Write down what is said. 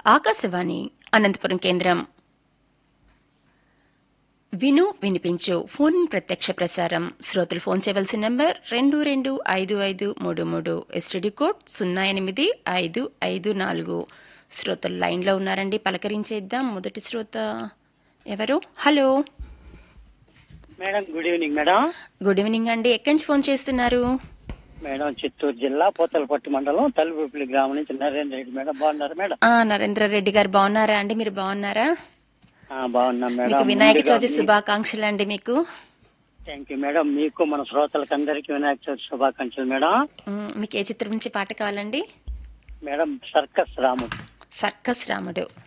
ఆకాశవాణి అనంతపురం కేంద్రం విను వినిపించు ఫోన్ ప్రత్యక్ష ప్రసారం శ్రోతలు ఫోన్ చేయవలసిన నంబర్ రెండు రెండు ఐదు ఐదు మూడు మూడు ఎస్టీడీ కోడ్ సున్నా ఎనిమిది ఐదు ఐదు నాలుగు శ్రోతలు లైన్లో ఉన్నారండి పలకరించేద్దాం మొదటి శ్రోత ఎవరు hello madam good evening madam good evening అండి ఎక్కడి నుంచి ఫోన్ చేస్తున్నారు మేడం చిత్తూరు జిల్లా పోతలపట్టు మండలం తలుపుపల్లి గ్రామం నుంచి నరేంద్ర రెడ్డి మేడం బాగున్నారు మేడం ఆ, నరేంద్ర రెడ్డి గారు బాగున్నారా అండి మీరు బాగున్నారా ఆ, బాగున్నాం మీకు మేడం వినాయక చవితి శుభాకాంక్షలు అండి మీకు థ్యాంక్ యూ మేడం మీకు మన శ్రోతలకు అందరికీ వినాయక చవితి శుభాకాంక్షలు మేడం మ్, మీకు ఏ చిత్రం నుంచి పాట కావాలండి మేడం సర్కస్ రాముడు సర్కస్ రాముడు